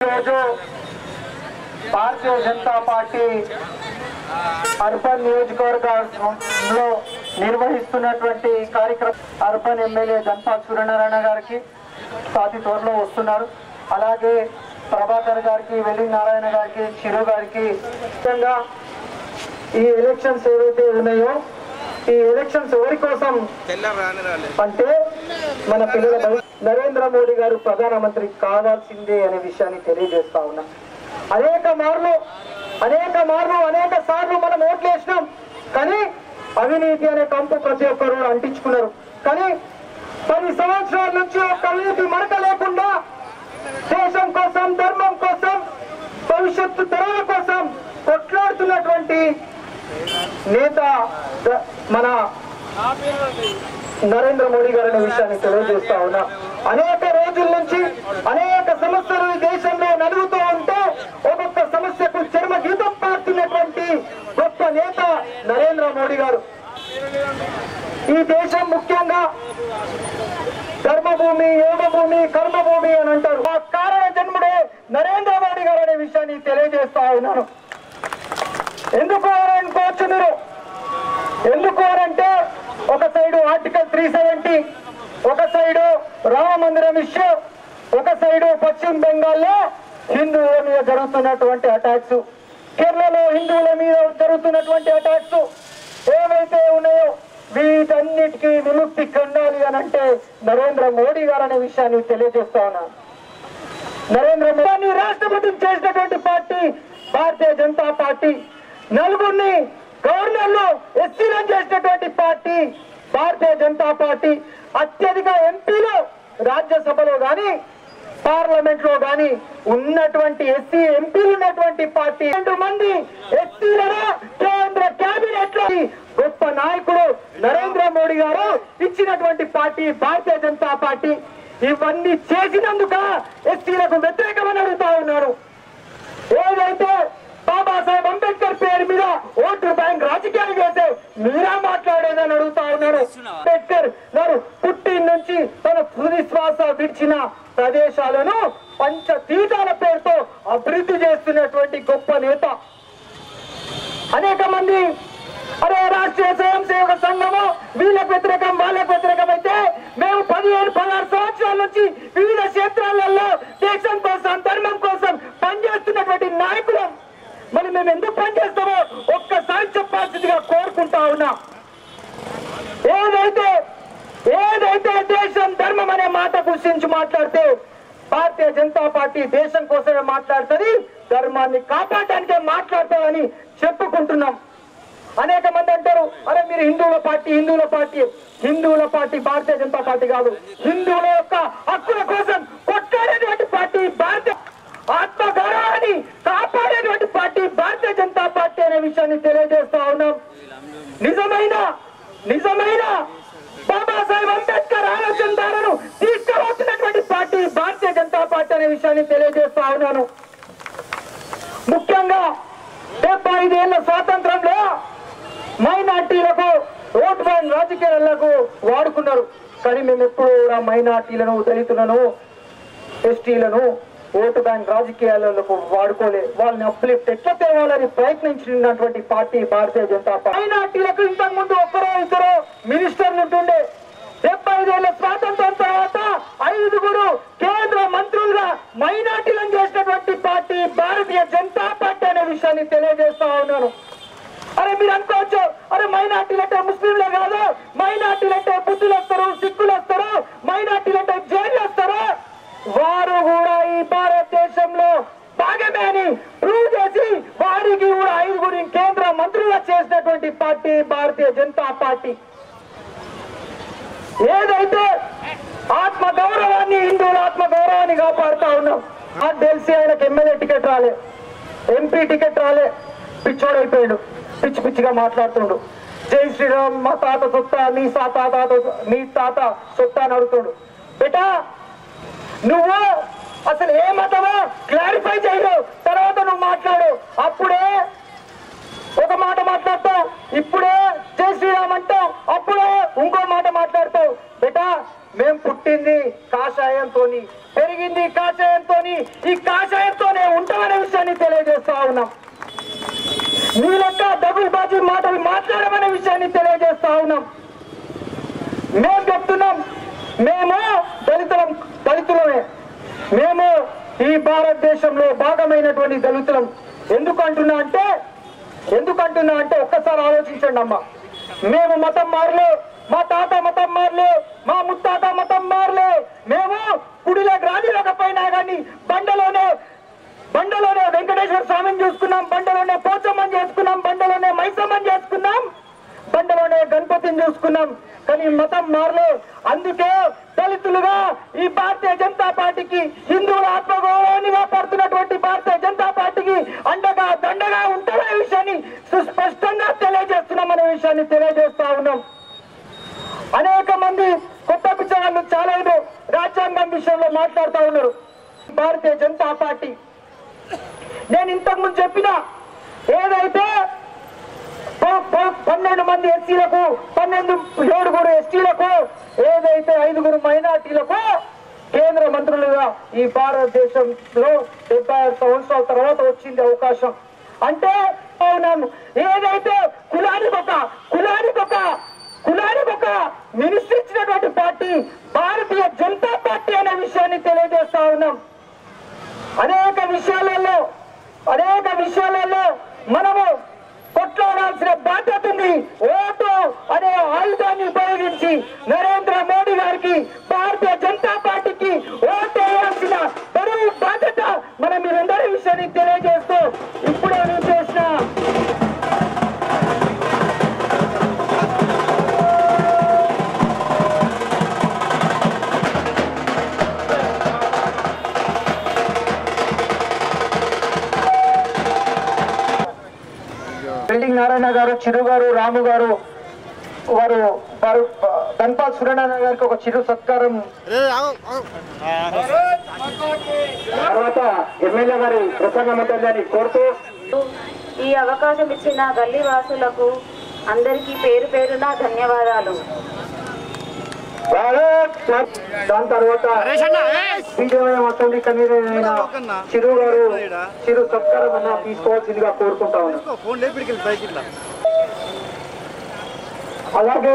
ఈరోజు భారతీయ Janata party urban నియోజకవర్గంలో నిర్వహిస్తున్నటువంటి కార్యక్రమం అర్బన్ ఎమ్మెల్యే ధన్పాల్ సూర్యనారాయణ గారికి స్వాతి త్వరలో వస్తున్నారు అలాగే ప్రభాకర్ గారికి వెల్లి నారాయణ గారికి చిరు గారికి ముఖ్యంగా ఈ ఎలక్షన్స్ ఏవైతే ఉన్నాయో ఈ ఎలక్షన్స్ ఎవరి కోసం అంటే మన పిల్లల భవి- నరేంద్ర మోడీ గారు ప్రధానమంత్రి కావాల్సిందే అనే విషయాన్ని తెలియజేస్తా ఉన్నా అనేక మార్లు అనేక మార్లు అనేక సార్లు మనం ఓట్లు వేసినాం కానీ అవినీతి అనే కంపు ప్రతి ఒక్కరు అంటించుకున్నారు కానీ పది సంవత్సరాల నుంచి ఒక అవినీతి మరక లేకుండా దేశం కోసం ధర్మం కోసం భవిష్యత్తు తరాల కోసం కొట్లాడుతున్నటువంటి నేత ద- మన నరేంద్ర మోడీ గారు అనే విషయాన్ని తెలియజేస్తా ఉన్నా అనేక రోజుల నుంచి అనేక సమస్యలు ఈ దేశంలో నలుగుతూ ఉంటే ఒక్కొక్క సమస్యకు చర్మ గీతం పాడుతున్నటువంటి గొప్ప నేత నరేంద్ర మోడీ గారు ఈ దేశం ముఖ్యంగా ధర్మభూమి యోగభూమి కర్మభూమి అని అంటారు ఆ కారణ జన్ముడే నరేంద్ర మోడీ గారు అనే విషయాన్ని తెలియజేస్తా ఉన్నాను ఎందుకు అని అనుకోవచ్చు మీరు ఎందుకు అని అంటే ఒక సైడు ఆర్టికల్ త్రీ సెవెంటీ ఒక సైడు రామ మందిరం ఇష్యూ ఒక సైడు పశ్చిమ బెంగాల్లో హిందువుల మీద జరుగుతున్నటువంటి అటాక్స్ కేరళలో హిందువుల మీద జరుగుతున్నటువంటి అటాక్స్ ఏవైతే ఉన్నాయో వీటన్నిటికీ విముక్తి కండాలి అని అంటే నరేంద్ర మోడీ గారు అనే విషయాన్ని తెలియజేస్తా ఉన్నాను నరేంద్ర మోడీ రాష్ట్రపతిని చేసినటువంటి పార్టీ భారతీయ జనతా పార్టీ నలుగురిని గవర్నర్లు ఎస్సీలను చేసినటువంటి పార్టీ భారతీయ జనతా పార్టీ అత్యధిక ఎంపీలు రాజ్యసభలో గాని పార్లమెంట్ లో గాని ఉన్నటువంటి ఎస్సీ ఎంపీలు ఉన్నటువంటి పార్టీ రెండు మంది ఎస్సీలను కేంద్ర కేబినెట్ లో గొప్ప నాయకుడు నరేంద్ర మోడీ గారు ఇచ్చినటువంటి పార్టీ భారతీయ జనతా పార్టీ ఇవన్నీ చేసినందుక ఎస్సీలకు వ్యతిరేకమని అడుగుతా ఉన్నారు ఏదైతే బాబాసాహెబ్ అంబేద్కర్ పేరు మీద ఓటు బ్యాంక్ రాజకీయాలు చేసే మీరా మాట్లాడేదని అడుగుతా ఉన్నారు అంబేద్కర్ గారు పుట్టి నుంచి తన తుది శ్వాస విడిచిన ప్రదేశాలను పంచతీతాల పేరుతో అభివృద్ధి చేస్తున్నటువంటి గొప్ప నేత అనేక మంది అరే రాష్ట్రీయ స్వయం సేవక సంఘము వీళ్ళకు వ్యతిరేకం వాళ్ళకు వ్యతిరేకం అయితే మేము పదిహేను పదహారు సంవత్సరాల నుంచి వివిధ క్షేత్రాలలో దేశం కోసం ధర్మం కోసం పనిచేస్తున్నటువంటి నాయకులు మరి మేము ఎందుకు పనిచేస్తామో ఒక్కసారి చెప్పాల్సిందిగా కోరుకుంటా ఉన్నా ఏదైతే ఏదైతే దేశం ధర్మం అనే మాట గురించి మాట్లాడితే భారతీయ జనతా పార్టీ దేశం కోసమే మాట్లాడుతుంది ధర్మాన్ని కాపాడడానికే మాట్లాడతామని చెప్పుకుంటున్నాం అనేక మంది అంటారు అరే మీరు హిందువుల పార్టీ హిందువుల పార్టీ హిందువుల పార్టీ భారతీయ జనతా పార్టీ కాదు హిందువుల యొక్క హక్కుల కోసం కొట్లాడేటువంటి పార్టీ భారతీయ ఆత్మ గౌరవాన్ని కాపాడేటువంటి పార్టీ భారతీయ జనతా పార్టీ అనే విషయాన్ని తెలియజేస్తా ఉన్నాం నిజమైన నిజమైన బాబాసాహెబ్ అంబేద్కర్ ఆలోచనదారులను తీసుకువస్తున్నటువంటి పార్టీ భారతీయ జనతా పార్టీ అనే విషయాన్ని తెలియజేస్తా ఉన్నాను ముఖ్యంగా డెబ్బై ఐదేళ్ల స్వాతంత్రంలో మైనార్టీలకు ఓటు బ్యాంక్ రాజకీయాలకు వాడుకున్నారు కానీ మేము ఎప్పుడు కూడా మైనార్టీలను దళితులను ఎస్టీలను ఓటు బ్యాంక్ రాజకీయాలకు వాడుకోలే వాళ్ళని అప్లిఫ్ట్ ఎట్లా తేవాలని ప్రయత్నించినటువంటి పార్టీ భారతీయ జనతా పార్టీ మైనార్టీలకు ఇంతకు ముందు ఒక్కరో ఇద్దరు మినిస్టర్లు ఉంటుండే డెబ్బై ఐదేళ్ల స్వాతంత్రం తర్వాత ఐదుగురు కేంద్ర మంత్రులుగా మైనార్టీలను చేసినటువంటి పార్టీ భారతీయ జనతా పార్టీ అనే విషయాన్ని తెలియజేస్తా ఉన్నాను అరే మీరు అనుకోవచ్చు అరే మైనార్టీలు అంటే ముస్లింలే కాదు మైనార్టీలు అంటే బుద్ధులు వస్తారు సిక్కులు వస్తారు మైనార్టీలు అంటే జైలు వస్తారు వారు కూడా ఈ భారతదేశంలో భాగమే అని ప్రూవ్ చేసి వారికి కూడా ఐదుగురి కేంద్ర మంత్రులుగా చేసినటువంటి పార్టీ భారతీయ జనతా పార్టీ ఏదైతే ఆత్మ గౌరవాన్ని హిందువుల ఆత్మ గౌరవాన్ని కాపాడుతా ఉన్నాం నాకు తెలిసి ఆయనకు ఎమ్మెల్యే టికెట్ రాలే ఎంపీ టికెట్ రాలే పిచ్చోడైపోయాడు పిచ్చి పిచ్చిగా మాట్లాడుతుండు జై శ్రీరామ్ మా తాత సొత్త మీ సా తాత మీ తాత సొత్త అని అడుగుతుండు బేటా నువ్వు అసలు ఏ మతమో క్లారిఫై చేయరు తర్వాత నువ్వు మాట్లాడు అప్పుడే ఒక మాట మాట్లాడతావు ఇప్పుడే జై శ్రీరామ్ అంటావు అప్పుడే ఇంకో మాట మాట్లాడతావు బేటా మేం పుట్టింది కాషాయంతో పెరిగింది కాషాయంతో ఈ కాషాయంతో మీ లెక్క డబుల్ బాజీ మాటలు మాట్లాడమనే విషయాన్ని తెలియజేస్తా ఉన్నాం మేము చెప్తున్నాం మేము దళితులం దళితులమే మేము ఈ భారతదేశంలో భాగమైనటువంటి దళితులం ఎందుకు అంటున్నా అంటే ఎందుకు అంటున్నా అంటే ఒక్కసారి ఆలోచించండి అమ్మా మేము మతం మారలే మా తాత మతం మారలే మా ముత్తాత మతం మారలే మేము గుడిలో రానిలేకపోయినా కానీ బండలోనే బండలోనే వెంకటేశ్వర స్వామిని చూసుకున్నాం బండలోనే పోచమ్మని చేసుకున్నాం బండలోనే మైసమ్మని చేసుకున్నాం బండలోనే గణపతిని చూసుకున్నాం కానీ మతం మారలే అందుకే దళితులుగా ఈ భారతీయ జనతా పార్టీకి హిందువుల ఆత్మగౌరవాన్ని కాపాడుతున్నటువంటి భారతీయ జనతా పార్టీకి అండగా దండగా ఉంటారనే విషయాన్ని సుస్పష్టంగా తెలియజేస్తున్నాం అనే విషయాన్ని తెలియజేస్తా ఉన్నాం అనేక మంది కొత్త పిచ్చగాళ్ళు చాలా మంది రాజ్యాంగం విషయంలో మాట్లాడుతూ ఉన్నారు భారతీయ జనతా పార్టీ నేను ఇంతకు ముందు చెప్పిన ఏదైతే ప- ప- పన్నెండు మంది ఎస్సీలకు పన్నెండు ఏడుగురు ఎస్టీలకు ఏదైతే ఐదుగురు మైనార్టీలకు కేంద్ర మంత్రులుగా ఈ భారతదేశంలో డెబ్బై ఆరు సంవత్సరాల తర్వాత వచ్చింది అవకాశం అంటే అవునాను ఏదైతే కులానికి ఒక కులానికి ఒక కులానికి ఒక మినిస్టర్ ఇచ్చినటువంటి పార్టీ భారతీయ జనతా పార్టీ అనే విషయాన్ని తెలియజేస్తా ఉన్నాం అనేక విషయాలలో అనేక విషయాలలో మనము కొట్లాడాల్సిన బాధ్యత ఉంది ఓటు అనే ఆయుధాన్ని ఉపయోగించి నరేంద్ర మోడీ గారికి భారతీయ జనతా పార్టీకి ఓటు వేయాల్సిన బరువు బాధ్యత మనం మీరందరి విషయాన్ని తెలియజేస్తూ ఇప్పుడే నేను చేసిన బిల్డింగ్ నారాయణ గారు చిరు గారు రాము గారు వారు వారు ధన్పాల్ సూర్యనారాయణ గారికి ఒక చిరు సత్కారం తర్వాత ఎమ్మెల్యే గారి ప్రసంగం ఉంటుందని కోరుతూ ఈ అవకాశం ఇచ్చిన గల్లీ వాసులకు అందరికీ పేరు పేరున ధన్యవాదాలు భారత్ మాత. దాని తర్వాత బీజేపీ అసెంబ్లీ కన్వీనర్ అయిన చిరు గారు చిరు సత్కారం అన్న తీసుకోవాల్సిందిగా కోరుకుంటా ఉన్నాను ఫోన్ లేపిడికి బైక్ ఇట్లా అలాగే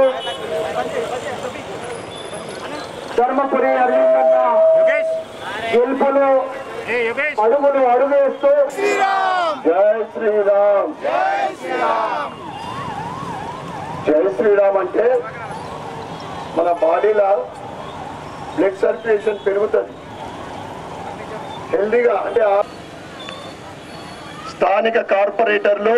ధర్మపురి అరవిందన్న యోగేష్ గెలుపులు ఏ యోగేష్ అడుగులు అడుగేస్తూ జై శ్రీరామ్ జై శ్రీరామ్ అంటే మన బాడీలో బ్లడ్ సర్క్యులేషన్ పెరుగుతుంది హెల్దీగా అంటే ఆ- స్థానిక కార్పొరేటర్లు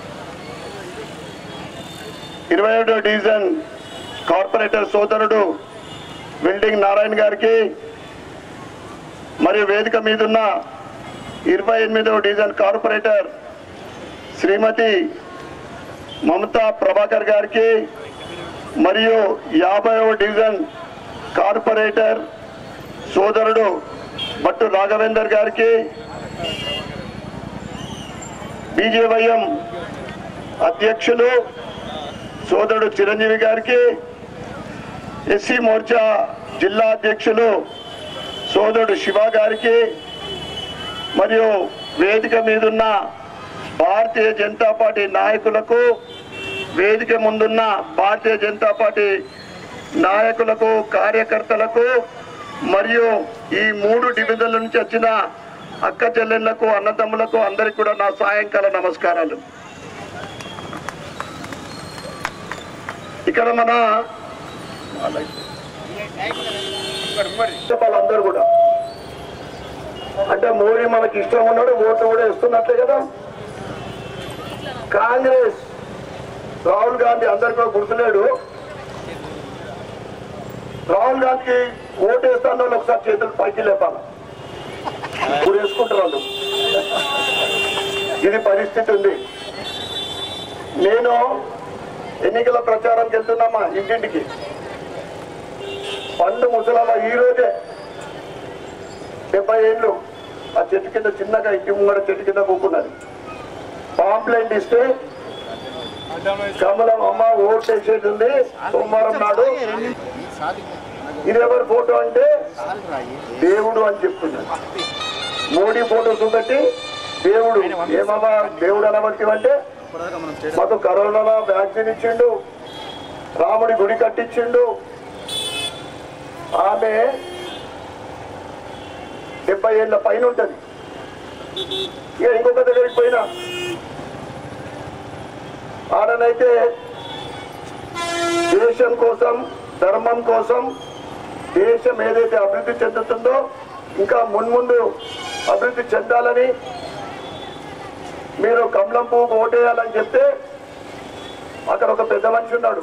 ఇరవై ఏడో డివిజన్ కార్పొరేటర్ సోదరుడు బిల్డింగ్ నారాయణ గారికి మరియు వేదిక మీదున్న ఇరవై ఎనిమిదవ డివిజన్ కార్పొరేటర్ శ్రీమతి మమతా ప్రభాకర్ గారికి మరియు యాభైవ డివిజన్ కార్పొరేటర్ సోదరుడు భట్టు రాఘవేందర్ గారికి బీజేవైఎం అధ్యక్షులు సోదరుడు చిరంజీవి గారికి ఎస్సీ మోర్చా జిల్లా అధ్యక్షులు సోదరుడు శివ గారికి మరియు వేదిక మీదున్న భారతీయ జనతా పార్టీ నాయకులకు వేదిక ముందున్న భారతీయ జనతా పార్టీ నాయకులకు కార్యకర్తలకు మరియు ఈ మూడు డివిజన్ల నుంచి వచ్చిన అక్క చెల్లెళ్లకు అన్నదమ్ములకు అందరికి కూడా నా సాయంకాల నమస్కారాలు ఇక్కడ మన వాళ్ళందరూ కూడా అంటే మోడీ మనకి ఇష్టం ఉన్నాడు ఓటు కూడా ఇస్తున్నట్లే కదా కాంగ్రెస్ రాహుల్ గాంధీ అందరికి కూడా గుర్తులేడు రాహుల్ గాంధీకి ఓటు వేస్తాను వాళ్ళు ఒకసారి చేతులు పైకి లేపాలి ఇప్పుడు వేసుకుంటారు వాళ్ళు ఇది పరిస్థితి ఉంది నేను ఎన్నికల ప్రచారానికి వెళ్తున్నామా ఇంటింటికి పండు ముసలాల ఈ రోజే డెబ్బై ఏళ్ళు ఆ చెట్టు కింద చిన్నగా ఇంటి ముంగడ చెట్టు కింద కూకున్నది పాంప్లెంట్ ఇస్తే కమలం అమ్మ ఓట్ వేసేది ఉంది సోమవారం నాడు ఇది ఎవరి ఫోటో అంటే దేవుడు అని చెప్తున్నారు మోడీ ఫోటో చూపెట్టి దేవుడు ఏమమ్మా దేవుడు అనబట్టి అంటే మాకు కరోనా వ్యాక్సిన్ ఇచ్చిండు రాముడి గుడి కట్టించిండు ఆమె డెబ్బై ఏళ్ళ పైన ఉంటుంది ఇక ఇంకొక దగ్గరికి పోయినా ఆడనైతే దేశం కోసం ధర్మం కోసం దేశం ఏదైతే అభివృద్ధి చెందుతుందో ఇంకా మున్ముందు అభివృద్ధి చెందాలని మీరు కమలం పువ్వుకు ఓటేయాలని చెప్తే అక్కడ ఒక పెద్ద మనిషి ఉన్నాడు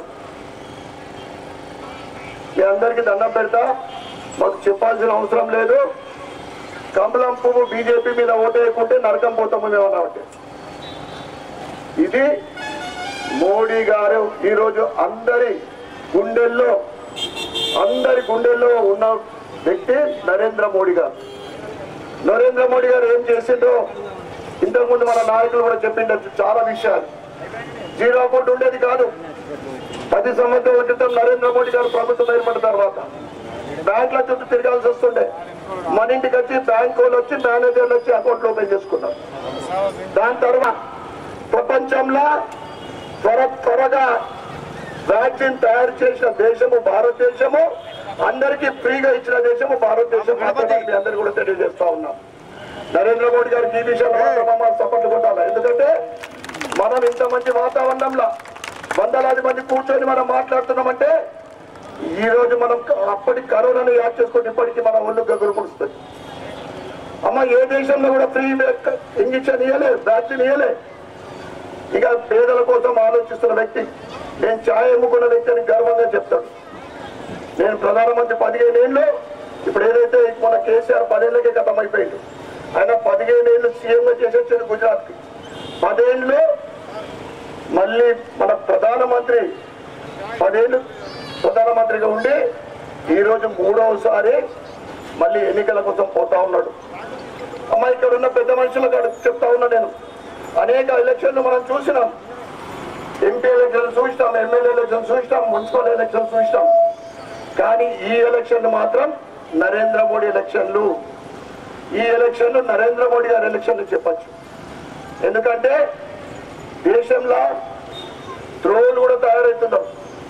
మీ అందరికీ దండం పెడతా మాకు చెప్పాల్సిన అవసరం లేదు కమలం పువ్వు బీజేపీ మీద ఓటేయకుంటే నరకం పోతాము మేము అన్నామంటే ఇది మోడీ గారు ఈరోజు అందరి గుండెల్లో అందరి గుండెల్లో ఉన్న వ్యక్తి నరేంద్ర మోడీ గారు నరేంద్ర మోడీ గారు ఏం చేసిండో ఇంతకుముందు మన నాయకులు కూడా చెప్పిండొచ్చు చాలా విషయాలు జీరో అకౌంట్ ఉండేది కాదు పది సంవత్సరం క్రితం నరేంద్ర మోడీ గారు ప్రభుత్వం ఏర్పడిన తర్వాత బ్యాంకుల చుట్టూ తిరగాల్సి వస్తుండే మన ఇంటికి వచ్చి బ్యాంక్ వాళ్ళు వచ్చి మేనేజర్లు వచ్చి అకౌంట్ ఓపెన్ చేసుకున్నారు దాని తర్వాత ప్రపంచంలో త్వర త్వరగా వ్యాక్సిన్ తయారు చేసిన దేశము భారతదేశము అందరికీ ఫ్రీగా ఇచ్చిన దేశము భారతదేశం మాత్రమే మీ అందరు కూడా తెలియజేస్తా ఉన్నాం నరేంద్ర మోడీ గారికి ఈ విషయంలో మాత్రం మనం సపోర్ట్ కొట్టాలి ఎందుకంటే మనం ఇంత మంచి వాతావరణంలో వందలాది మంది కూర్చొని మనం మాట్లాడుతున్నామంటే ఈ రోజు మనం అప్పటి కరోనాను యాడ్ చేసుకుని ఇప్పటికీ మన ఒళ్ళు గగురు పుడుస్తుంది అమ్మ ఏ దేశంలో కూడా ఫ్రీ ఇంజక్షన్ ఇవ్వలే వ్యాక్సిన్ ఇవ్వలే ఇక పేదల కోసం ఆలోచిస్తున్న వ్యక్తి నేను ఛాయ్ అమ్ముకున్న వ్యక్తి అని గర్వంగా చెప్తాడు నేను ప్రధానమంత్రి పదిహేను ఏళ్ళు ఇప్పుడు ఏదైతే మన కేసీఆర్ పదేళ్ళకే గతం అయిపోయింది ఆయన పదిహేను ఏళ్ళు సీఎంగా చేసి వచ్చాడు గుజరాత్కి పదేళ్ళు మళ్ళీ మన ప్రధానమంత్రి పదేళ్ళు ప్రధానమంత్రిగా ఉండి ఈరోజు మూడవసారి మళ్ళీ ఎన్నికల కోసం పోతా ఉన్నాడు అమ్మ ఇక్కడ ఉన్న పెద్ద మనుషులకు అడుగు చెప్తా ఉన్నా నేను అనేక ఎలక్షన్లు మనం చూసినాం ఎంపీ ఎలక్షన్ చూసినాం ఎమ్మెల్యే ఎలక్షన్ చూసినాం మున్సిపల్ ఎలక్షన్ చూసినాం కానీ ఈ ఎలక్షన్ మాత్రం నరేంద్ర మోడీ ఎలక్షన్లు ఈ ఎలక్షన్లు నరేంద్ర మోడీ గారి ఎలక్షన్లు చెప్పచ్చు ఎందుకంటే దేశంలో ద్రోహులు కూడా తయారవుతున్నాం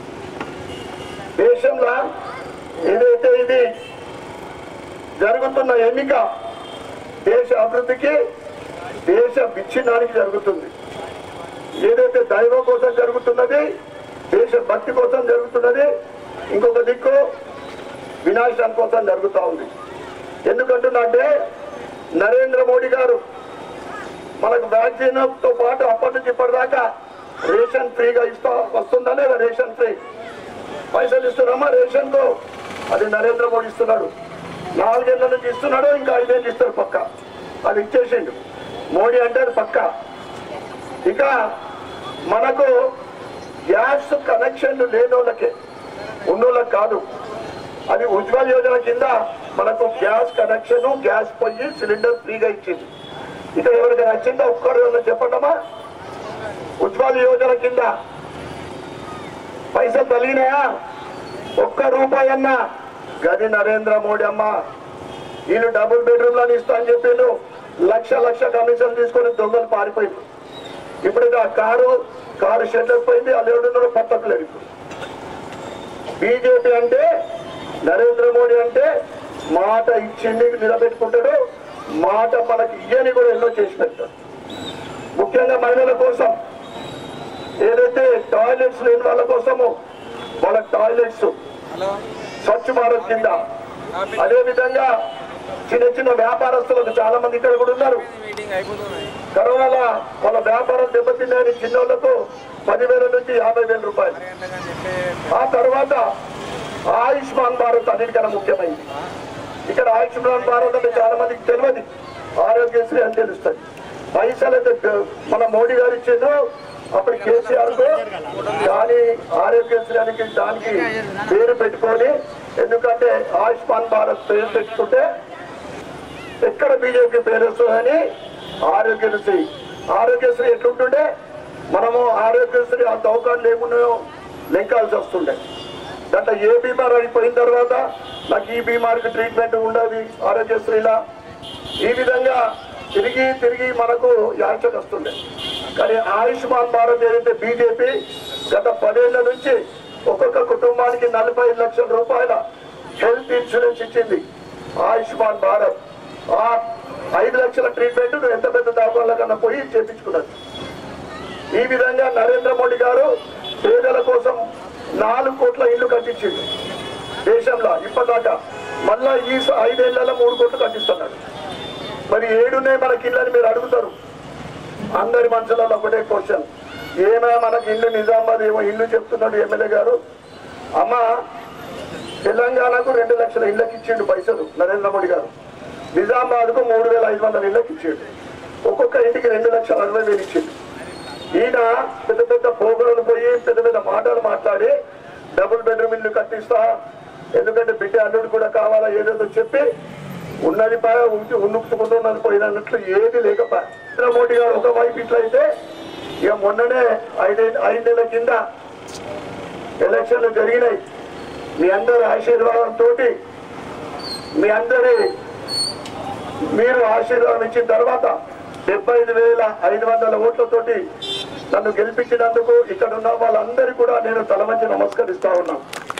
దేశంలో ఏదైతే ఇది జరుగుతున్న ఎన్నిక దేశ అభివృద్ధికి దేశ విచ్ఛిన్నానికి జరుగుతుంది ఏదైతే దైవం కోసం జరుగుతున్నది దేశ భక్తి కోసం జరుగుతున్నది ఇంకొక దిక్కు వినాశనం కోసం జరుగుతూ ఉంది ఎందుకంటున్నా అంటే నరేంద్ర మోడీ గారు మనకు వ్యాక్సిన్ తో పాటు అప్పటి నుంచి ఇప్పటిదాకా రేషన్ ఫ్రీగా ఇస్తా వస్తుందా లేదా రేషన్ ఫ్రీ పైసలు ఇస్తున్నామా రేషన్ తో అది నరేంద్ర మోడీ ఇస్తున్నాడు నాలుగేళ్ల నుంచి ఇస్తున్నాడు ఇంకా ఐదేళ్ళు ఇస్తాడు పక్క అది ఇచ్చేసిండు మోడీ అంటే అది పక్క ఇక మనకు గ్యాస్ కనెక్షన్ లేనోళ్ళకే ఉన్నోళ్ళకి కాదు అది ఉజ్వల్ యోజన కింద మనకు గ్యాస్ కనెక్షన్ గ్యాస్ పొయ్యి సిలిండర్ ఫ్రీగా ఇచ్చింది ఇక ఎవరికి నచ్చిందో ఒక్కరు ఏమన్నా చెప్పండమ్మా ఉజ్వల్ యోజన కింద పైసలు తగిలినాయా ఒక్క రూపాయి అన్నా గది నరేంద్ర మోడీ అమ్మ వీళ్ళు డబుల్ బెడ్రూమ్ లను ఇస్తా అని చెప్పిండు లక్ష లక్ష కమిషన్ తీసుకొని దొంగలు పారిపోయింది ఇప్పుడు ఇక ఆ కారు కారు షెడ్ పోయింది ఆ లేడు పక్కకు లేదు ఇప్పుడు బీజేపీ అంటే నరేంద్ర మోడీ అంటే మాట ఇచ్చింది నిలబెట్టుకుంటాడు మాట మనకి ఇయ్యని కూడా ఎన్నో చేసి పెడతాడు ముఖ్యంగా మహిళల కోసం ఏదైతే టాయిలెట్స్ లేని వాళ్ళ కోసము వాళ్ళ టాయిలెట్స్ స్వచ్ఛ భారత్ కింద అదే విధంగా చిన్న చిన్న వ్యాపారస్తులకు చాలా మంది ఇక్కడ కూడా ఉన్నారు కరోనాలో వాళ్ళ వ్యాపారం దెబ్బతిన్నాయని చిన్నోళ్లకు పదివేల నుంచి యాభై వేల రూపాయలు ఆ తర్వాత ఆయుష్మాన్ భారత్ అన్నిటికన్నా ముఖ్యమైంది ఇక్కడ ఆయుష్మాన్ భారత్ అంటే చాలా మందికి తెలియదు ఆరోగ్యశ్రీ అని తెలుస్తుంది పైసలు అయితే గ- మన మోడీ గారు ఇచ్చిండ్రు అప్పుడు కేసీఆర్ కు కానీ ఆరోగ్యశ్రీ అని దానికి పేరు పెట్టుకొని ఎందుకంటే ఆయుష్మాన్ భారత్ పేరు పెట్టుకుంటే ఎక్కడ బీజేపీ పేరు వస్తుందని ఆరోగ్యశ్రీ ఆరోగ్యశ్రీ ఎట్లుంటుండే మనము ఆరోగ్యశ్రీ ఆ దౌకాలు లేకున్నాయో లెక్కాల్సి వస్తుండే దాంట్లో ఏ బీమార్ అయిపోయిన తర్వాత నాకు ఈ బీమార్కి ట్రీట్మెంట్ ఉండదు ఆరోగ్యశ్రీలా ఈ విధంగా తిరిగి తిరిగి మనకు యాచన వస్తుండే కానీ ఆయుష్మాన్ భారత్ ఏదైతే బీజేపీ గత పదేళ్ల నుంచి ఒక్కొక్క కుటుంబానికి నలభై లక్షల రూపాయల హెల్త్ ఇన్సూరెన్స్ ఇచ్చింది ఆయుష్మాన్ భారత్ ఆ ఐదు లక్షల ట్రీట్మెంట్ నువ్వు ఎంత పెద్ద దాఖల కన్నా పోయి చేపించుకున్నది ఈ విధంగా నరేంద్ర మోడీ గారు పేదల కోసం నాలుగు కోట్ల ఇల్లు కట్టించింది దేశంలో ఇప్పటిదాకా మళ్ళా ఈ స- ఐదేళ్లలో మూడు కోట్లు కట్టిస్తున్నాడు మరి ఏడున్నాయి మనకి ఇల్లు మీరు అడుగుతారు అందరి మనసులలో ఒకటే క్వశ్చన్ ఏమే మనకి ఇల్లు నిజామాబాద్ ఏమో ఇల్లు చెప్తున్నాడు ఎమ్మెల్యే గారు అమ్మ తెలంగాణకు రెండు లక్షల ఇళ్ళకి ఇచ్చిండు పైసలు నరేంద్ర మోడీ గారు నిజామాబాద్కు మూడు వేల ఐదు వందల ఇళ్ళకి ఇచ్చిండు ఒక్కొక్క ఇంటికి రెండు లక్షల అరవై వేలు ఇచ్చిండు ఈయన పెద్ద పెద్ద పోగులను పోయి పెద్ద పెద్ద మాటలు మాట్లాడి డబుల్ బెడ్రూమ్ ఇల్లు కట్టిస్తా ఎందుకంటే బిడ్డ అల్లుడు కూడా కావాలా ఏదేదో చెప్పి ఉన్నది పా ఉన్నుకుతున్నది పోయినట్లు ఏది లేకపోయా నరేంద్ర మోడీ గారు ఒక వైపు ఇట్లయితే ఇక మొన్ననే ఐదే ఐదు నెలల కింద ఎలక్షన్లు జరిగినాయి మీ అందరి ఆశీర్వాదంతో మీ అందరి మీరు ఆశీర్వాదం ఇచ్చిన తర్వాత డెబ్బై ఐదు వేల ఐదు వందల ఓట్లతోటి నన్ను గెలిపించినందుకు ఇక్కడ ఉన్న వాళ్ళందరికీ కూడా నేను తల వంచి నమస్కరిస్తా ఉన్నా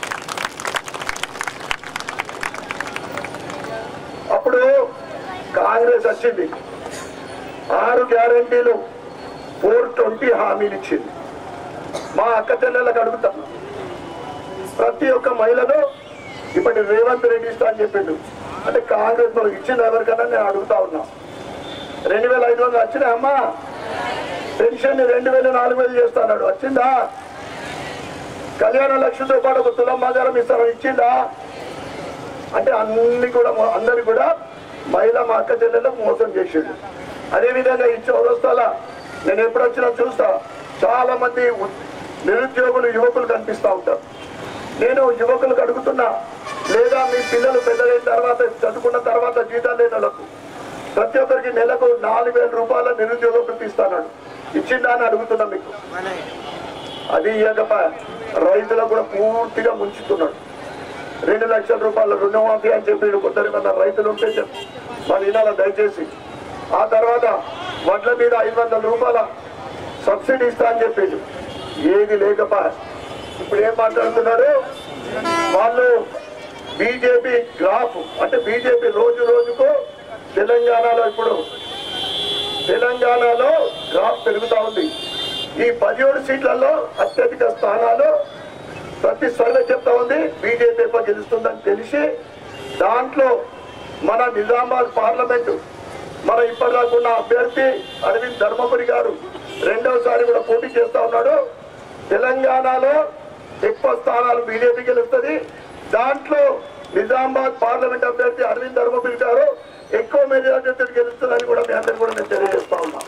అప్పుడు కాంగ్రెస్ వచ్చింది ఆరు గ్యారంటీలు ఫోర్ ట్వంటీ హామీలు ఇచ్చింది మా అక్క చెల్లెళ్ళకి అడుగుతాం ప్రతి ఒక్క మహిళను ఇప్పటి రేవంత్ రెడ్డి ఇస్తా అని చెప్పిండు అంటే కాంగ్రెస్ మనకు ఇచ్చింది ఎవరికన్నా నేను అడుగుతా ఉన్నా రెండు వేల ఐదు వందలు వచ్చినా అమ్మా పెన్షన్ రెండు వేలు నాలుగు వేలు చేస్తాడు వచ్చిందా కళ్యాణ లక్ష్మితో పాటు ఒక తులం బంగారం ఇస్తాను ఇచ్చిందా అంటే అన్ని కూడా మొ- అందరి కూడా మహిళా మా అక్క చెల్లెలకు మోసం చేసిండు అదేవిధంగా ఈ చౌరస్తాల నేను ఎప్పుడు వచ్చినా చూస్తా చాలా మంది ఉ- నిరుద్యోగులు యువకులు కనిపిస్తా ఉంటారు నేను యువకులకు అడుగుతున్నా లేదా మీ పిల్లలు పెద్దలైన తర్వాత చదువుకున్న తర్వాత జీతాలు లేని వాళ్ళకు ప్రతి ఒక్కరికి నెలకు నాలుగు వేల రూపాయల నిరుద్యోగ వృత్తి ఇస్తాడు ఇచ్చిందా అని అడుగుతున్నా మీకు అది ఇయ్యకప రైతులకు కూడా పూర్తిగా ముంచుతున్నాడు రెండు లక్షల రూపాయల రుణమాఫీ అని చెప్పి కొందరు మన రైతులు ఉంటే చెప్పు మన వినాల దయచేసి ఆ తర్వాత వడ్ల మీద ఐదు వందల రూపాయల సబ్సిడీ ఇస్తా అని చెప్పిండు ఏది లేకపా ఇప్పుడు ఏం మాట్లాడుతున్నాడు వాళ్ళు బీజేపీ గ్రాఫ్ అంటే బీజేపీ రోజు రోజుకు తెలంగాణలో ఇప్పుడు తెలంగాణలో గ్రాఫ్ పెరుగుతా ఉంది ఈ పదిహేడు సీట్లలో అత్యధిక స్థానాలు ప్రతి సర్వే చెప్తా ఉంది బీజేపీ ఎక్కువ గెలుస్తుందని తెలిసి దాంట్లో మన నిజామాబాద్ పార్లమెంటు మన ఇప్పటిదాకా ఉన్న అభ్యర్థి అరవింద్ ధర్మపురి గారు రెండవసారి కూడా పోటీ చేస్తా ఉన్నాడు తెలంగాణలో ఎక్కువ స్థానాలు బీజేపీ గెలుస్తుంది దాంట్లో నిజామాబాద్ పార్లమెంట్ అభ్యర్థి అరవింద్ ధర్మపురి గారు ఎక్కువ మెజార్టీతో గెలుస్తుందని కూడా మీ అందరికీ కూడా నేను తెలియజేస్తా ఉన్నా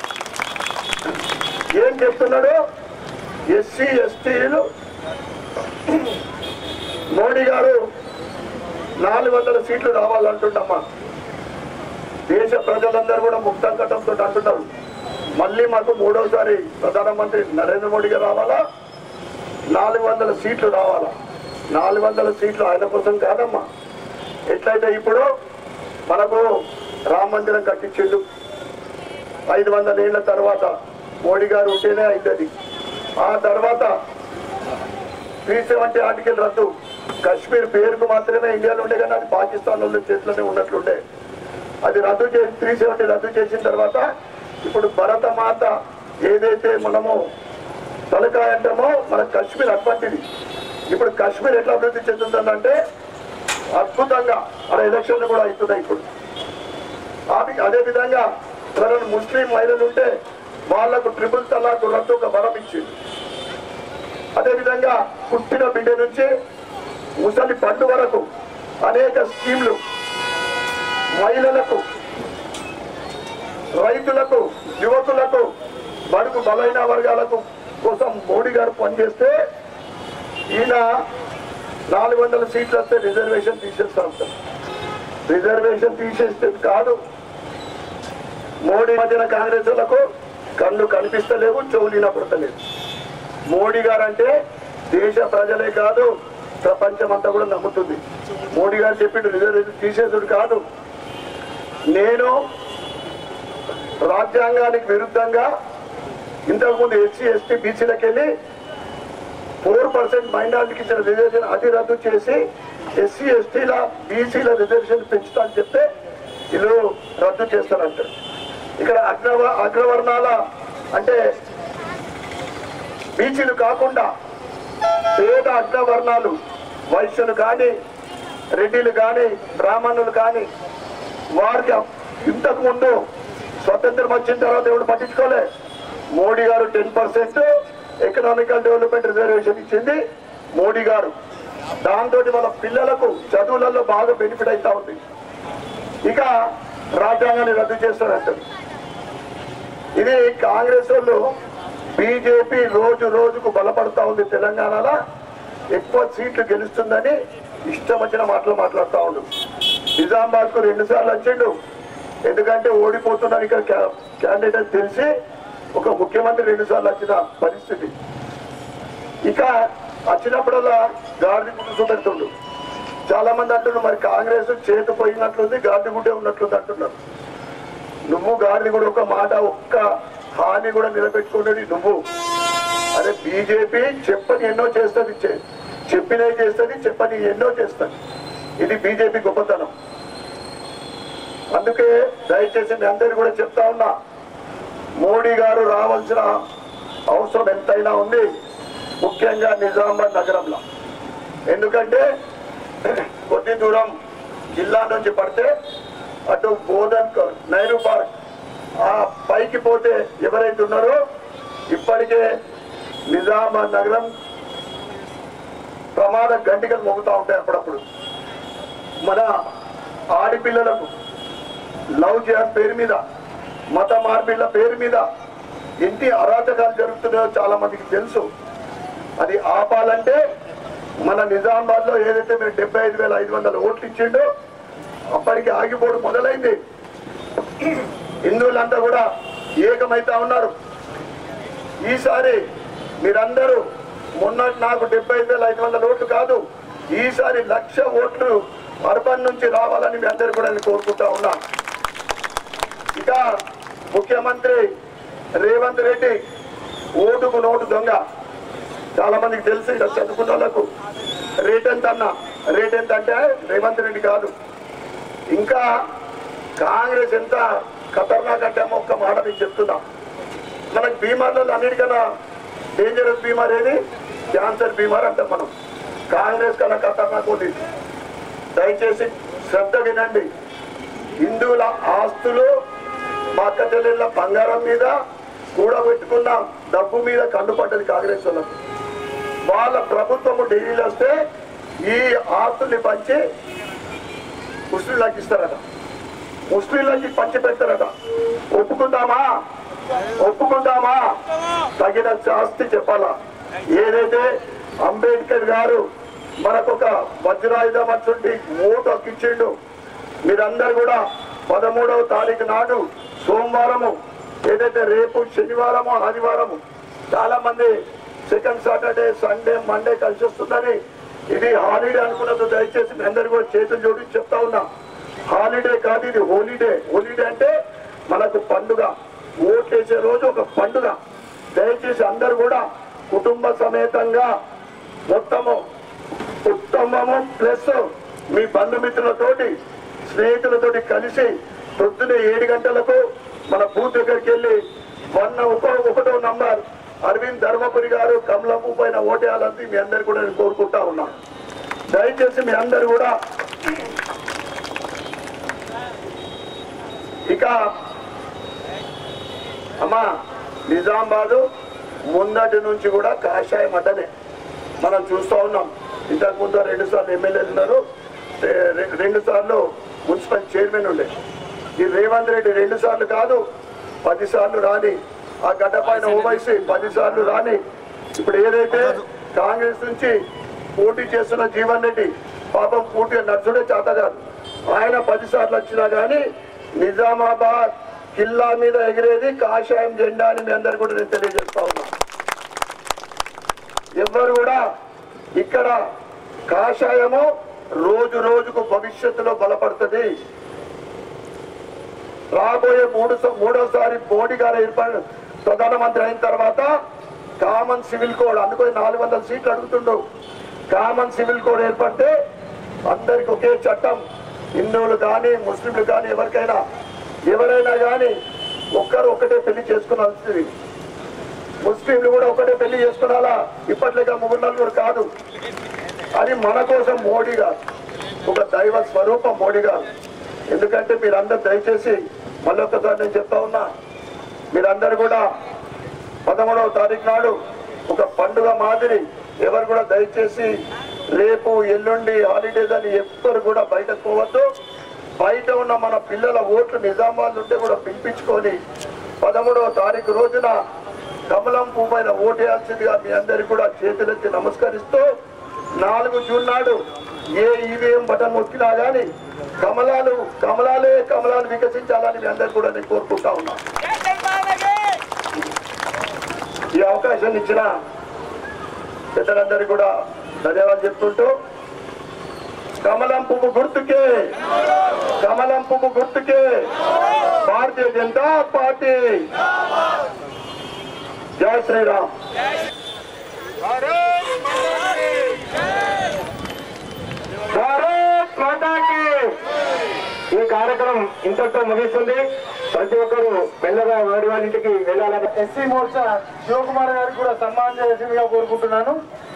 ఏం చెప్తున్నాడు ఎస్సీ ఎస్టీలు మోడీ గారు నాలుగు వందల సీట్లు రావాలంటుండమ్మా దేశ ప్రజలందరూ కూడా ముక్తం కట్టంతో అంటున్నారు మళ్ళీ మాకు మూడోసారి ప్రధానమంత్రి నరేంద్ర మోడీ గారు రావాలా నాలుగు వందల సీట్లు రావాలా నాలుగు వందల సీట్లు ఆయన కోసం కాదమ్మా ఎట్లయితే ఇప్పుడు మనకు రామ మందిరం కట్టించిండు ఐదు వందల ఏళ్ల తర్వాత మోడీ గారు ఉంటేనే అవుతుంది ఆ తర్వాత త్రీ సెవెంటీ ఆర్టికల్ రద్దు కశ్మీర్ పేరుకు మాత్రమే ఇండియాలో ఉండే కానీ అది పాకిస్తాన్ వాళ్ళ చేతిలోనే ఉన్నట్లుండే అది రద్దు చేసి త్రీ సెవెంటీ రద్దు చేసిన తర్వాత ఇప్పుడు భరత మాత ఏదైతే మనము తలకాయ అంటామో మన కశ్మీర్ అటువంటిది ఇప్పుడు కశ్మీర్ ఎట్లా అభివృద్ధి చెందుతుందంటే అద్భుతంగా మన ఎలక్షన్లు కూడా అవుతున్నాయి ఇప్పుడు ఆమె- అదే విధంగా ఎవరైనా ముస్లిం మహిళలు ఉంటే వాళ్లకు ట్రిపుల్ తలాక్ రద్దు ఒక వరం ఇచ్చింది అదే విధంగా పుట్టిన బిడ్డ నుంచి ముసలి పండు వరకు అనేక స్కీమ్లు మహిళలకు రైతులకు యువకులకు బడుగు బలైన వర్గాలకు కోసం మోడీ గారు పనిచేస్తే ఈయన నాలుగు వందల సీట్లు వస్తే రిజర్వేషన్ తీసేస్తాం సార్ రిజర్వేషన్ తీసేస్తే కాదు మోడీ మధ్యన కాంగ్రెస్ వాళ్ళకు కళ్ళు కనిపిస్తలేవు చెవులు వినపడతలేదు మోడీ గారు అంటే దేశ ప్రజలే కాదు ప్రపంచం అంతా కూడా నమ్ముతుంది మోడీ గారు చెప్పిండు రిజర్వేషన్ తీసేసుడు కాదు నేను రాజ్యాంగానికి విరుద్ధంగా ఇంతకుముందు ఎస్సీ ఎస్టీ బీసీలకు వెళ్ళి ఫోర్ పర్సెంట్ మైనార్టీకి ఇచ్చిన రిజర్వేషన్ అది రద్దు చేసి ఎస్సీ ఎస్టీల బీసీల రిజర్వేషన్ పెంచుతా అని చెప్తే వీళ్ళు రద్దు చేస్తారంటారు ఇక్కడ అగ్రవ అగ్రవర్ణాల అంటే బీసీలు కాకుండా పేద అగ్రవర్ణాలు వైశ్యులు కానీ రెడ్డిలు కానీ బ్రాహ్మణులు కానీ వారికి ఇంతకు ముందు స్వతంత్రం వచ్చిన తర్వాత ఎవరు పట్టించుకోలే Modi garu ten percent economical development reservation ఇచ్చింది మోడీ గారు దాంతో వాళ్ళ పిల్లలకు చదువులలో బాగా బెనిఫిట్ అవుతా ఉంది ఇక రాజ్యాంగాన్ని రద్దు చేస్తారంటారు ఇది కాంగ్రెస్ వాళ్ళు బీజేపీ రోజు రోజుకు బలపడతా ఉంది తెలంగాణలో ఎక్కువ సీట్లు గెలుస్తుందని ఇష్టం వచ్చిన మాటలు మాట్లాడుతూ ఉండు నిజామాబాద్ కు రెండు సార్లు వచ్చిండు ఎందుకంటే ఓడిపోతున్నారు ఇక్కడ క్యా- క్యాండిడేట్ అని తెలిసి ఒక ముఖ్యమంత్రి రెండు సార్లు వచ్చిన పరిస్థితి ఇక వచ్చినప్పుడల్లా గాడిద గుడ్డు చూపెడుతుండు చాలా మంది అంటున్నారు మరి కాంగ్రెస్ చేతి పోయినట్లుంది గాడిద గుడ్డే ఉన్నట్లుంది అంటున్నారు నువ్వు గారిని కూడా ఒక మాట ఒక్క హాని కూడా నిలబెట్టుకున్నది నువ్వు అరే బీజేపీ చెప్పని ఎన్నో చేస్తుంది చె- చెప్పినవి చేస్తుంది చెప్పని ఎన్నో చేస్తుంది ఇది బీజేపీ గొప్పతనం అందుకే దయచేసి మీ అందరు కూడా చెప్తా ఉన్నా మోడీ గారు రావాల్సిన అవసరం ఎంతైనా ఉంది ముఖ్యంగా నిజామాబాద్ నగరంలో ఎందుకంటే కొద్ది దూరం జిల్లా నుంచి పడితే అటు బోధన్ క- నెహ్రూ పార్క్ ఆ పైకి పోతే ఎవరైతే ఉన్నారో ఇప్పటికే నిజామాబాద్ నగరం ప్రమాద గంటికలు మోగుతూ ఉంటాయి అప్పుడప్పుడు మన ఆడపిల్లలకు లవ్ జిహాద్ పేరు మీద మత మార్పిళ్ళ పేరు మీద ఎన్ని అరాచకాలు జరుగుతున్నాయో చాలా మందికి తెలుసు అది ఆపాలంటే మన నిజామాబాద్ లో ఏదైతే మీరు డెబ్బై ఐదు వేల ఐదు వందల ఓట్లు ఇచ్చిండో అప్పటికి ఆగిపోవడం మొదలైంది హిందువులంతా కూడా ఏకమైతా ఉన్నారు ఈసారి మీరందరూ మొన్న నాకు డెబ్బై ఐదు వేల ఐదు వందల ఓట్లు కాదు ఈసారి లక్ష ఓట్లు అర్బన్ నుంచి రావాలని మీ అందరు కూడా నేను కోరుకుంటా ఉన్నా ఇక ముఖ్యమంత్రి రేవంత్ రెడ్డి ఓటుకు నోటు దొంగ చాలా మందికి తెలుసు ఇలా చదువుకున్న వాళ్ళకు రేట్ ఎంత అన్న రేట్ ఎంత అంటే రేవంత్ రెడ్డి కాదు ఇంకా కాంగ్రెస్ ఎంత ఖతర్నాక్ అంటే ఒక్క మాట మీకు చెప్తున్నా మనకు బీమార్లలో అన్నిటికన్నా డేంజరస్ బీమార్ ఏది క్యాన్సర్ బీమార్ అంటాం మనం కాంగ్రెస్ కన్నా ఖతర్నాక్ ఉంది దయచేసి శ్రద్ధ వినండి హిందువుల ఆస్తులు మా అక్క చెల్లెళ్ళ బంగారం మీద కూడబెట్టుకున్న డబ్బు మీద కన్నుపడ్డది కాంగ్రెస్ వాళ్ళకు వాళ్ళ ప్రభుత్వము ఢిల్లీలో వస్తే ఈ ఆస్తుల్ని పంచి ముస్లింలకు ఇస్తారట ముస్లింలకి పంచి పెడతారట ఒప్పుకుందామా ఒప్పుకుందామా తగిన శాస్తి చెప్పాలా ఏదైతే అంబేద్కర్ గారు మనకొక వజ్రాయుధం అటువంటి ఓటు ఇచ్చిండు మీరందరూ కూడా పదమూడవ తారీఖు నాడు సోమవారము ఏదైతే రేపు శనివారము ఆదివారము చాలా మంది సెకండ్ సాటర్డే సండే మండే కలిసి వస్తుందని ఇది హాలిడే అనుకున్నది దయచేసి మీ అందరు కూడా చేతులు జోడించి చెప్తా ఉన్నా హాలిడే కాదు ఇది హోలీడే హోలీడే అంటే మనకు పండుగ ఓట్లేసే రోజు ఒక పండుగ దయచేసి అందరు కూడా కుటుంబ సమేతంగా మొత్తము కుటుంబము ప్లస్ మీ బంధుమిత్రులతోటి స్నేహితులతోటి కలిసి పొద్దున ఏడు గంటలకు మన బూత్ దగ్గరికి వెళ్ళి మొన్న ఒక ఒకటో నంబర్ అరవింద్ ధర్మపురి గారు కమలపు పైన ఓటేయాలని మీ అందరు కూడా నేను కోరుకుంటా ఉన్నా దయచేసి మీ అందరు కూడా ఇక అమ్మా నిజామాబాదు ముందటి నుంచి కూడా కాషాయం అటనే మనం చూస్తూ ఉన్నాం ఇంతకు ముందు రెండు సార్లు ఎమ్మెల్యేలు ఉన్నారు రె- రె- రెండు సార్లు మున్సిపల్ చైర్మన్ ఉండే ఈ రేవంత్ రెడ్డి రెండు సార్లు కాదు పది సార్లు రాని ఆ గడ్డ పైన ఓవైసీ పది సార్లు రాని ఇప్పుడు ఏదైతే కాంగ్రెస్ నుంచి పోటీ చేస్తున్న జీవన్ రెడ్డి పాపం పూర్తిగా నడుచుడే చేత కాదు ఆయన పది సార్లు వచ్చినా కానీ నిజామాబాద్ కిల్లా మీద ఎగిరేది కాషాయం జెండా అని మీ అందరు కూడా నేను తెలియజేస్తా ఉన్నా ఎవ్వరు కూడా ఇక్కడ కాషాయము రోజు రోజుకు భవిష్యత్తులో బలపడుతుంది రాబోయే మూడు స- మూడోసారి మోడీ గారు ఏర్పాటు ప్రధానమంత్రి అయిన తర్వాత కామన్ సివిల్ కోడ్ అందుకని నాలుగు వందల సీట్లు అడుగుతుండు కామన్ సివిల్ కోడ్ ఏర్పడితే అందరికి ఒకే చట్టం హిందువులు కానీ ముస్లింలు కానీ ఎవరికైనా ఎవరైనా కానీ ఒక్కరు ఒక్కటే పెళ్లి చేసుకునాల్సింది ముస్లింలు కూడా ఒకటే పెళ్లి చేసుకున్నాలా ఇప్పట్లేక ముగ్గురు నలుగురు కాదు అది మన కోసం మోడీ గారు ఒక దైవ స్వరూపం మోడీ గారు ఎందుకంటే మీరందరూ దయచేసి మళ్ళొక్కసారి నేను చెప్తా ఉన్నా మీరందరూ కూడా పదమూడవ తారీఖు నాడు ఒక పండుగ మాదిరి ఎవరు కూడా దయచేసి రేపు ఎల్లుండి హాలిడేస్ అని ఎవ్వరు కూడా బయటకు పోవద్దు బయట ఉన్న మన పిల్లల ఓట్లు నిజామాబాద్ ఉంటే కూడా పిలిపించుకొని పదమూడవ తారీఖు రోజున కమలం పువ్వు పైన ఓటేయాల్సిందిగా మీ అందరికి కూడా చేతులెత్తి నమస్కరిస్తూ నాలుగు జూన్ నాడు ఏ ఈవీఎం బటన్ నొక్కినా గానీ కమలాలు కమలాలే కమలాలు వికసించాలని మీ అందరు కూడా నేను కోరుకుంటా ఉన్నా ఈ అవకాశం ఇచ్చిన పెద్దలందరికీ కూడా ధన్యవాదాలు చెప్తుంటూ కమలం పువ్వు గుర్తుకే కమలం పువ్వు గుర్తుకే భారతీయ జనతా పార్టీ జై శ్రీరామ్ భారత్ మాతాకి ఈ కార్యక్రమం ఇంతటితో ముగిస్తుంది ప్రతి ఒక్కరు మెల్లగా వారి వారింటికి వెళ్ళాలని ఎస్సీ మోర్చా శివకుమార్ గారికి కూడా సన్మానం చేసిందిగా కోరుకుంటున్నాను